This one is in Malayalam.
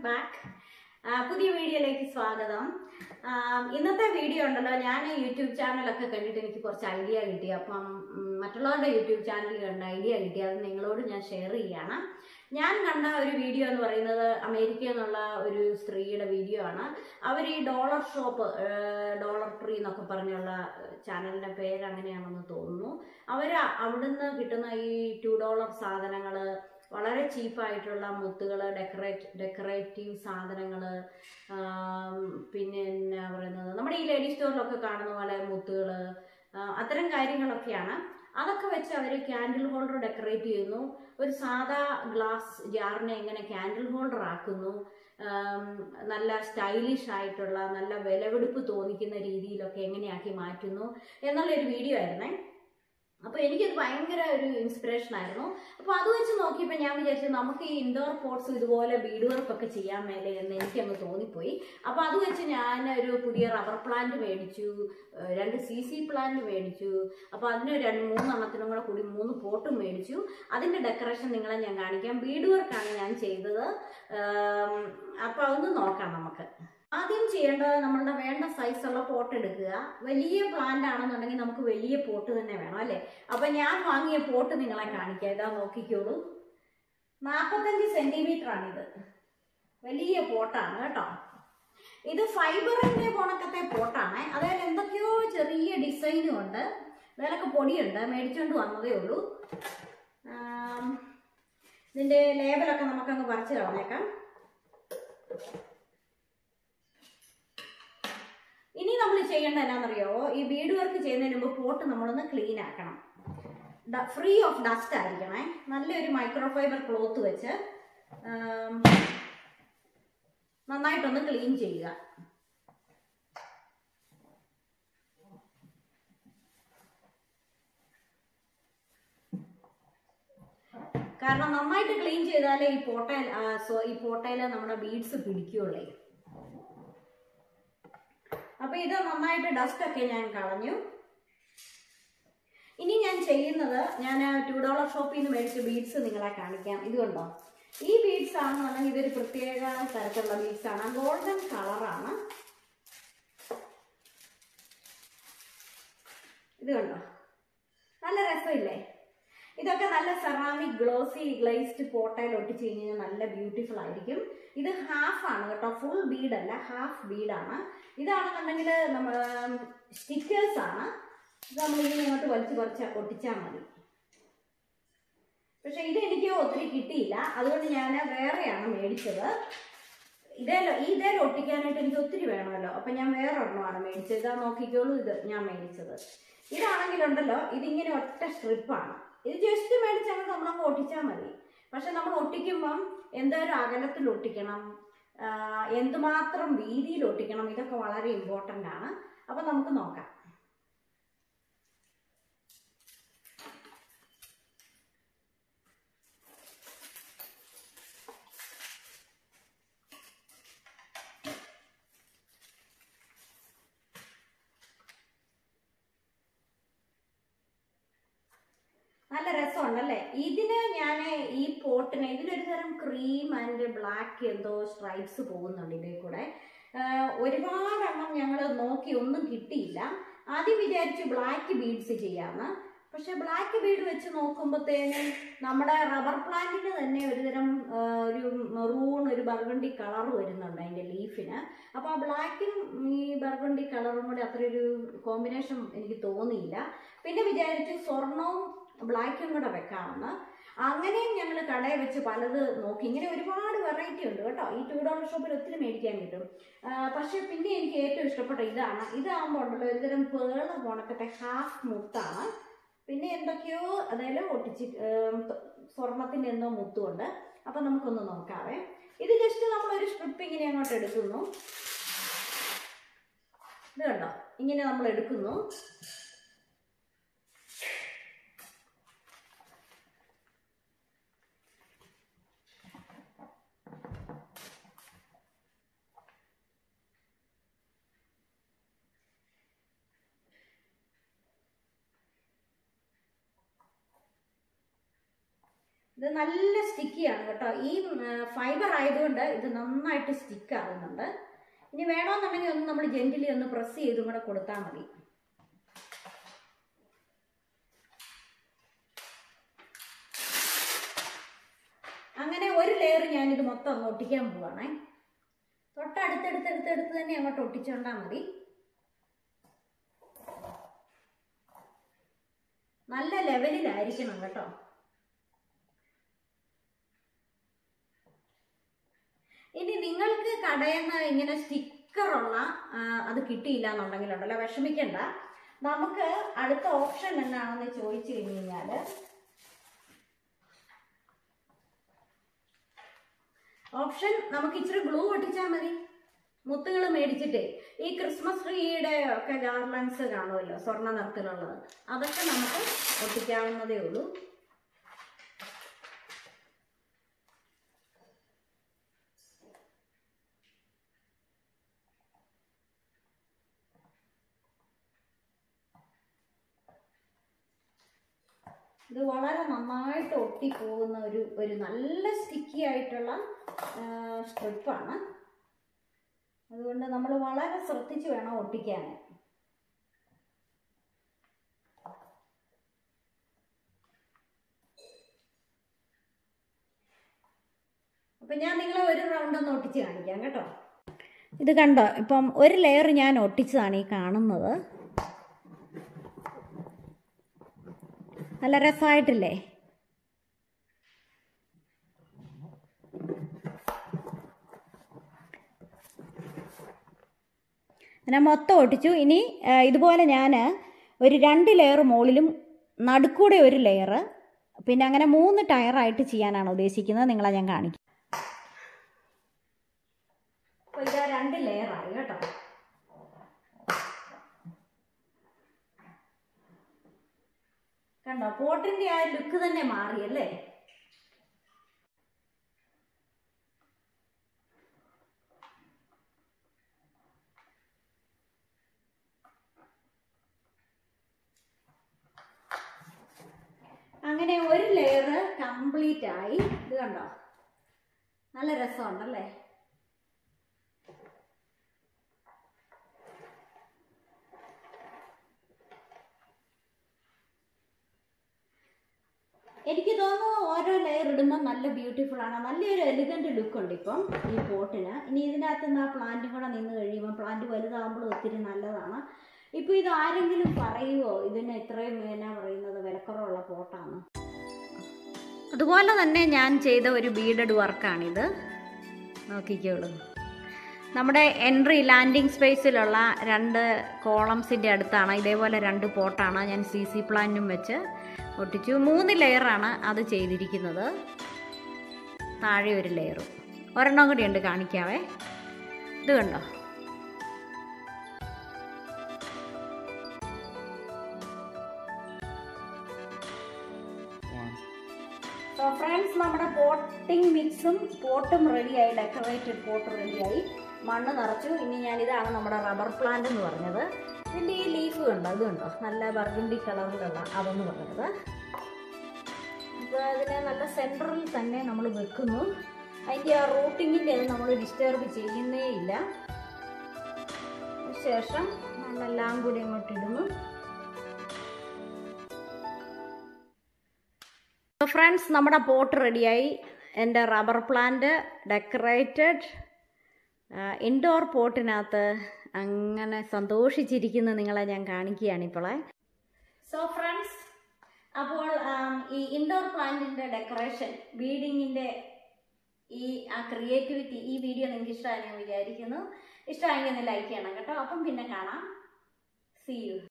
ബാക്ക് പുതിയ വീഡിയോയിലേക്ക് സ്വാഗതം ആ, ഇന്നത്തെ വീഡിയോ ഉണ്ടല്ലോ ഞാൻ യൂട്യൂബ് ചാനലൊക്കെ കണ്ടിട്ട് എനിക്ക് കുറച്ച് ഐഡിയ കിട്ടി അപ്പം ഉം, മറ്റുള്ളവരുടെ യൂട്യൂബ് ചാനൽ കണ്ട ഐഡിയ കിട്ടി അത് നിങ്ങളോട് ഞാൻ ഷെയർ ചെയ്യാണ് ഞാൻ കണ്ട ഒരു വീഡിയോ എന്ന് പറയുന്നത് അമേരിക്ക എന്നുള്ള ഒരു സ്ത്രീയുടെ വീഡിയോ ആണ് അവർ ഈ ഡോളർ ഷോപ്പ് ഡോളർ ട്രീ എന്നൊക്കെ പറഞ്ഞുള്ള ചാനലിന്റെ പേര് അങ്ങനെയാണെന്ന് തോന്നുന്നു അവർ അവിടുന്ന് കിട്ടുന്ന ഈ ടു ഡോളർ സാധനങ്ങൾ വളരെ ചീപ്പായിട്ടുള്ള മുത്തുകൾ ഡെക്കറേറ്റ് ഡെക്കറേറ്റീവ് സാധനങ്ങൾ പിന്നെ എന്നാ പറയുന്നത് നമ്മുടെ ഈ ലേഡി സ്റ്റോറിലൊക്കെ കാണുന്ന പോലെ മുത്തുകൾ അത്തരം കാര്യങ്ങളൊക്കെയാണ് അതൊക്കെ വെച്ച് അവർ ക്യാൻഡിൽ ഹോൾഡർ ഡെക്കറേറ്റ് ചെയ്യുന്നു ഒരു സാധാ ഗ്ലാസ് ജാറിനെ എങ്ങനെ ക്യാൻഡിൽ ഹോൾഡർ ആക്കുന്നു ആം, നല്ല സ്റ്റൈലിഷ് ആയിട്ടുള്ള നല്ല വിലവെടുപ്പ് തോന്നിക്കുന്ന രീതിയിലൊക്കെ എങ്ങനെയാക്കി മാറ്റുന്നു എന്നുള്ളൊരു വീഡിയോ ആയിരുന്നേ അപ്പോൾ എനിക്കത് ഭയങ്കര ഒരു ഇൻസ്പിറേഷൻ ആയിരുന്നു അപ്പോൾ അത് വെച്ച് നോക്കിയപ്പോൾ ഞാൻ വിചാരിച്ചു നമുക്ക് ഈ ഇൻഡോർ പോട്ട്സ് ഇതുപോലെ ബീഡ് വർക്ക് ഒക്കെ ചെയ്യാൻ മേലെ എന്ന് എനിക്കങ്ങ് തോന്നിപ്പോയി അപ്പോൾ അത് വെച്ച് ഞാൻ ഒരു പുതിയ റബ്ബർ പ്ലാന്റ് മേടിച്ചു ഏഹ് രണ്ട് സി സി പ്ലാന്റ് മേടിച്ചു അപ്പോൾ അതിന് രണ്ട് മൂന്നെണ്ണത്തിനും കൂടെ കൂടി മൂന്ന് പോട്ടും മേടിച്ചു അതിൻ്റെ ഡെക്കറേഷൻ നിങ്ങളെ ഞാൻ കാണിക്കാം ബീഡ് വർക്കാണ് ഞാൻ ചെയ്തത് അപ്പോൾ അതൊന്ന് നോക്കാം നമുക്ക് ആദ്യം ചെയ്യേണ്ടത് നമ്മളുടെ വേണ്ട സൈസുള്ള പോട്ട് എടുക്കുക വലിയ പ്ലാന്റ് ആണെന്നുണ്ടെങ്കിൽ നമുക്ക് വലിയ പോട്ട് തന്നെ വേണം അല്ലേ അപ്പൊ ഞാൻ വാങ്ങിയ പോട്ട് നിങ്ങളെ കാണിക്കാം ഇതാ നോക്കിക്കോളൂ നാൽപ്പത്തഞ്ച് സെന്റിമീറ്റർ ആണിത് വലിയ പോട്ടാണ് കേട്ടോ ഇത് ഫൈബറിന്റെ പോണക്കത്തെ പോട്ടാണ് അതായത് എന്തൊക്കെയോ ചെറിയ ഡിസൈനും ഉണ്ട് അതിലൊക്കെ പൊടിയുണ്ട് മേടിച്ചുകൊണ്ട് വന്നതേ ഉള്ളൂ ആം, ഇതിന്റെ ലേബലൊക്കെ നമുക്കങ്ങ് പറിച്ചു കളഞ്ഞേക്കാം ഇനി നമ്മൾ ചെയ്യേണ്ട എന്നാണെന്നറിയോ ഈ ബീഡ് വർക്ക് ചെയ്യുന്നതിന് മുമ്പ് പോട്ട് നമ്മളൊന്ന് ക്ലീൻ ആക്കണം ഫ്രീ ഓഫ് ഡസ്റ്റ് ആയിരിക്കണേ നല്ലൊരു മൈക്രോഫൈബർ ക്ലോത്ത് വെച്ച് ആം, നന്നായിട്ടൊന്ന് ക്ലീൻ ചെയ്യുക കാരണം നന്നായിട്ട് ക്ലീൻ ചെയ്താലേ ഈ പോട്ടയിൽ ആ, സോ- ഈ പോട്ടയിൽ നമ്മുടെ ബീഡ്സ് പിടിക്കുള്ളേ അപ്പൊ ഇത് നന്നായിട്ട് ഡസ്റ്റ് ഒക്കെ ഞാൻ കളഞ്ഞു ഇനി ഞാൻ ചെയ്യുന്നത് ഞാൻ ടു ഡോളർ ഷോപ്പിൽ നിന്ന് മേടിച്ച ബീഡ്സ് നിങ്ങളെ കാണിക്കാം ഇത് കണ്ടോ ഈ ബീഡ്സ് ആണെന്നുണ്ടെങ്കിൽ ഇതൊരു പ്രത്യേക തരത്തിലുള്ള ബീഡ്സ് ആണ് ഗോൾഡൻ കളറാണ് ഇത് കണ്ടോ നല്ല രസമില്ലേ ഇതൊക്കെ നല്ല സെറാമിക് ഗ്ലോസി ഗ്ലേസ്ഡ് പോട്ടയിൽ ഒട്ടിച്ച് കഴിഞ്ഞാൽ നല്ല ബ്യൂട്ടിഫുൾ ആയിരിക്കും ഇത് ഹാഫ് ആണ് കേട്ടോ ഫുൾ ബീഡ് അല്ല ഹാഫ് ബീഡാണ് ഇതാണെന്നുണ്ടെങ്കിൽ നമ്മൾ സ്റ്റിക്കേഴ്സ് ആണ് ഇത് നമ്മൾ ഇങ്ങനെ ഇങ്ങോട്ട് വലിച്ചു പറിച്ച് ഒട്ടിച്ചാൽ മതി പക്ഷെ ഇത് എനിക്ക് ഒത്തിരി കിട്ടിയില്ല അതുകൊണ്ട് ഞാൻ വേറെയാണ് മേടിച്ചത് ഇതേ ഇതേ ഒട്ടിക്കാനായിട്ട് എനിക്ക് ഒത്തിരി വേണമല്ലോ അപ്പം ഞാൻ വേറെ ഒരെണ്ണമാണ് മേടിച്ചത് ഇതാ നോക്കിക്കോളൂ ഇത് ഞാൻ മേടിച്ചത് ഇതാണെങ്കിലുണ്ടല്ലോ ഇതിങ്ങനെ ഒറ്റ സ്ട്രിപ്പാണ് ഇത് ജസ്റ്റ് മേടിച്ചാൽ നമ്മളങ്ങ് ഒട്ടിച്ചാൽ മതി പക്ഷെ നമ്മൾ ഒട്ടിക്കുമ്പം എന്തോരം അകലത്തിൽ ഒട്ടിക്കണം ആ, എന്തുമാത്രം വീതിയിൽ ഒട്ടിക്കണം ഇതൊക്കെ വളരെ ഇമ്പോർട്ടൻ്റ് ആണ് അപ്പം നമുക്ക് നോക്കാം നല്ല രസമുണ്ടല്ലേ ഇതിന് ഞാൻ ഈ പോട്ടിന് ഇതിനൊരു തരം ക്രീം ആൻഡ് ബ്ലാക്ക് എന്തോ സ്ട്രൈപ്സ് പോകുന്നുണ്ട് ഇതിൽ കൂടെ ആഹ് ഒരുപാടെണ്ണം ഞങ്ങൾ നോക്കി ഒന്നും കിട്ടിയില്ല ആദ്യം വിചാരിച്ചു ബ്ലാക്ക് ബീഡ്സ് ചെയ്യാമെന്ന് പക്ഷെ ബ്ലാക്ക് ബീഡ് വെച്ച് നോക്കുമ്പോഴത്തേനും നമ്മുടെ റബ്ബർ പ്ലാന്റിന് തന്നെ ഒരു തരം ആഹ് ഒരു മെറൂൺ ഒരു ബർഗണ്ടി കളർ വരുന്നുണ്ട് അതിൻ്റെ ലീഫിന് അപ്പോൾ ആ ബ്ലാക്കും ഈ ബർഗണ്ടി കളറും കൂടി അത്ര ഒരു കോമ്പിനേഷൻ എനിക്ക് തോന്നിയില്ല പിന്നെ വിചാരിച്ചു സ്വർണവും ബ്ലാക്കും കൂടെ വെക്കാമെന്ന് അങ്ങനെയും ഞങ്ങൾ കടയിൽ വെച്ച് പലത് നോക്കി ഇങ്ങനെ ഒരുപാട് വെറൈറ്റി ഉണ്ട് കേട്ടോ ഈ ടൂ ഡോളർ ഷോപ്പിൽ ഒത്തിരി മേടിക്കാൻ കിട്ടും ആ, പക്ഷേ പിന്നെ എനിക്ക് ഏറ്റവും ഇഷ്ടപ്പെട്ട ഇതാണ് ഇതാകുമ്പോൾ ഉണ്ടല്ലോ ഒരുതരം പേള പോണക്കത്തെ ഹാഫ് മുത്താണ് പിന്നെ എന്തൊക്കെയോ അതായത് ഒട്ടിച്ച് സ്വർണത്തിൻ്റെ എന്തോ മുത്തുണ്ട് അപ്പം നമുക്കൊന്ന് നോക്കാവേ ഇത് ജസ്റ്റ് നമ്മളൊരു സ്ട്രിപ്പ് ഇങ്ങനെ അങ്ങോട്ട് എടുക്കുന്നു ഇത് കണ്ടോ ഇങ്ങനെ നമ്മൾ എടുക്കുന്നു ഇത് നല്ല സ്റ്റിക്കിയാണ് കേട്ടോ ഈ ഫൈബർ ആയതുകൊണ്ട് ഇത് നന്നായിട്ട് സ്റ്റിക്ക് ആകുന്നുണ്ട് ഇനി വേണമെന്നുണ്ടെങ്കിൽ ഒന്ന് നമ്മൾ ജെന്റിലി ഒന്ന് പ്രസ് ചെയ്തും കൂടെ കൊടുത്താൽ മതി അങ്ങനെ ഒരു ലെയർ ഞാനിത് മൊത്തം അങ്ങ് ഒട്ടിക്കാൻ പോവാണേ തൊട്ടടുത്തടുത്തടുത്തടുത്ത് തന്നെ അങ്ങോട്ട് ഒട്ടിച്ചോണ്ടാൽ മതി നല്ല ലെവലിലായിരിക്കണം കേട്ടോ ഇനി നിങ്ങൾക്ക് കടയിൽ നിന്ന് ഇങ്ങനെ സ്റ്റിക്കറുള്ള അത് കിട്ടിയില്ല എന്നുണ്ടെങ്കിലുണ്ടല്ലോ വിഷമിക്കണ്ട നമുക്ക് അടുത്ത ഓപ്ഷൻ എന്നാണെന്ന് ചോദിച്ചു കഴിഞ്ഞ് കഴിഞ്ഞാൽ ഓപ്ഷൻ നമുക്ക് ഇച്ചിരി ഗ്ലൂ ഒട്ടിച്ചാൽ മതി മുത്തുകൾ മേടിച്ചിട്ടേ ഈ ക്രിസ്മസ് ട്രീയുടെ ഒക്കെ ഗാർലൻസ് കാണുമല്ലോ സ്വർണ്ണ നിറത്തിലുള്ളത് അതൊക്കെ നമുക്ക് ഒട്ടിക്കാവുന്നതേ ഉള്ളൂ ഇത് വളരെ നന്നായിട്ട് ഒട്ടിപ്പോകുന്ന ഒരു ഒരു നല്ല സ്റ്റിക്കി ആയിട്ടുള്ള സ്ട്രിപ്പാണ് അതുകൊണ്ട് നമ്മൾ വളരെ ശ്രദ്ധിച്ച് വേണം ഒട്ടിക്കാൻ അപ്പം ഞാൻ നിങ്ങളെ ഒരു റൗണ്ട് ഒന്ന് ഒട്ടിച്ച് കാണിക്കാം കേട്ടോ ഇത് കണ്ടോ ഇപ്പം ഒരു ലെയർ ഞാൻ ഒട്ടിച്ചതാണ് ഈ കാണുന്നത് നല്ല രസമായിട്ടില്ലേ ഞാൻ മൊത്തം ഒട്ടിച്ചു ഇനി ആ, ഇതുപോലെ ഞാൻ ഒരു രണ്ട് ലെയർ മുകളിലും നടുക്കൂടെ ഒരു ലെയർ പിന്നെ അങ്ങനെ മൂന്ന് ടയറായിട്ട് ചെയ്യാനാണ് ഉദ്ദേശിക്കുന്നത് നിങ്ങളെ ഞാൻ കാണിക്കും അപ്പോൾ ഇത് രണ്ട് ലെയറായി കേട്ടോ കണ്ടോ പോട്ടിന്റെ ആ ലുക്ക് തന്നെ മാറിയല്ലേ അങ്ങനെ ഒരു ലെയർ കംപ്ലീറ്റ് ആയി ഇത് കണ്ടോ നല്ല രസമുണ്ടല്ലേ എനിക്ക് തോന്നുന്നു ഓരോ ലെയർ ഇടുമ്പോൾ നല്ല ബ്യൂട്ടിഫുൾ ആണ് നല്ലൊരു എലിഗന്റ് ലുക്ക് ഉണ്ട് ഇപ്പം ഈ പോട്ടിന് ഇനി ഇതിനകത്ത് നിന്ന് ആ പ്ലാന്റും കൂടെ നിന്ന് കഴിയുമ്പോൾ പ്ലാന്റ് വലുതാകുമ്പോൾ ഒത്തിരി നല്ലതാണ് ഇപ്പൊ ഇത് ആരെങ്കിലും പറയുമോ ഇതിന് ഇത്രയും എന്നാ പറയുന്നത് വിലക്കുറവുള്ള പോട്ടാണ് അതുപോലെ തന്നെ ഞാൻ ചെയ്ത ഒരു ബീഡഡ് വർക്കാണിത് നോക്കിക്കോളൂ നമ്മുടെ എൻട്രി ലാൻഡിംഗ് സ്പേസിലുള്ള രണ്ട് കോളംസിൻ്റെ അടുത്താണ് ഇതേപോലെ രണ്ട് പോട്ടാണ് ഞാൻ സി സി പ്ലാന്റും വെച്ച് ഒട്ടിച്ചു മൂന്ന് ലെയറാണ് അത് ചെയ്തിരിക്കുന്നത് താഴെ ഒരു ലെയറും ഒരെണ്ണം കൂടി ഉണ്ട് കാണിക്കാവേ ഇത് കണ്ടോ സോ ഫ്രണ്ട്സ് നമ്മുടെ പോട്ടിംഗ് മിക്സും പോട്ടും റെഡിയായി ഡെക്കറേറ്റഡ് പോട്ട് റെഡിയായി മണ്ണ് നിറച്ചു ഇനി ഞാൻ ഇതാണ് നമ്മുടെ റബ്ബർ പ്ലാന്റ് എന്ന് പറഞ്ഞത് ഇതിൻ്റെ ഈ ലീഫ് കണ്ടോ ഇത് കണ്ടോ നല്ല ബർഗണ്ടി കളറിലുള്ള അതെന്ന് പറഞ്ഞത് അപ്പോൾ അതിനെ നല്ല സെൻറ്ററിൽ തന്നെ നമ്മൾ വെക്കുന്നു അതിൻ്റെ ആ റൂട്ടിങ്ങിൻ്റെ അത് നമ്മൾ ഡിസ്റ്റർബ് ചെയ്യുന്നേ ഇല്ല ശേഷം നമ്മളെല്ലാം കൂടി അങ്ങോട്ട് ഇടുന്നു ഫ്രണ്ട്സ് നമ്മുടെ പോട്ട് റെഡിയായി എൻ്റെ റബ്ബർ പ്ലാന്റ് ഡെക്കറേറ്റഡ് ഇൻഡോർ പോട്ടിനകത്ത് അങ്ങനെ സന്തോഷിച്ചിരിക്കുന്ന നിങ്ങളെ ഞാൻ കാണിക്കുകയാണ് ഇപ്പോളെ സോ ഫ്രണ്ട്സ് അപ്പോൾ ആം, ഈ ഇൻഡോർ പ്ലാന്റിൻ്റെ ഡെക്കറേഷൻ ബീഡിങ്ങിൻ്റെ ഈ ആ ക്രിയേറ്റിവിറ്റി ഈ വീഡിയോ നിങ്ങൾക്ക് ഇഷ്ടമായി ഞാൻ വിചാരിക്കുന്നു ഇഷ്ടമായെങ്കിൽ ഒന്ന് ലൈക്ക് ചെയ്യണം കേട്ടോ അപ്പം പിന്നെ കാണാം സി യു